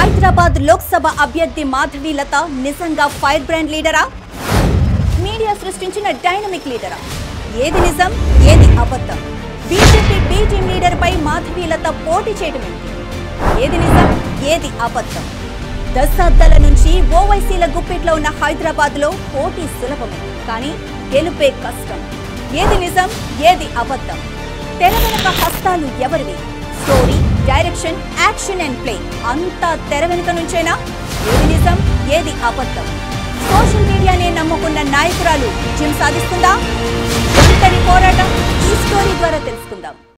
హైదరాబాద్ లోక్సభ అభ్యర్థి మాధవి లత నిజంగా fire brand లీడరా మీడియా సృష్టించిన డైనమిక్ లీడరా ఏది నిజం ఏది అబద్ధం బీజేపీ బీ టీం లీడర్ పై మాధవి లత పోటీ చేయడం ఏంటి ఏది నిజం ఏది అబద్ధం దశాబ్దాల నుంచి ఓవైసీల గుప్పిట్లో ఉన్న హైదరాబాద్ లో పోటీ సులభమే కానీ గెలుపే కష్టం ఏది నిజం ఏది అబద్ధం తెర వెనుక హస్తాలు ఎవరివి story direction action and play అంతా తెర వెనుక నుంచేనా ఏది నిజం ఏది అబద్ధం సోషల్ మీడియానే నమ్ముకున్న నాయకురాలు విజయం సాధిస్తుందా ఒంటరి పోరాటం ఈ స్టోరీ ద్వారా తెలుసుకుందాం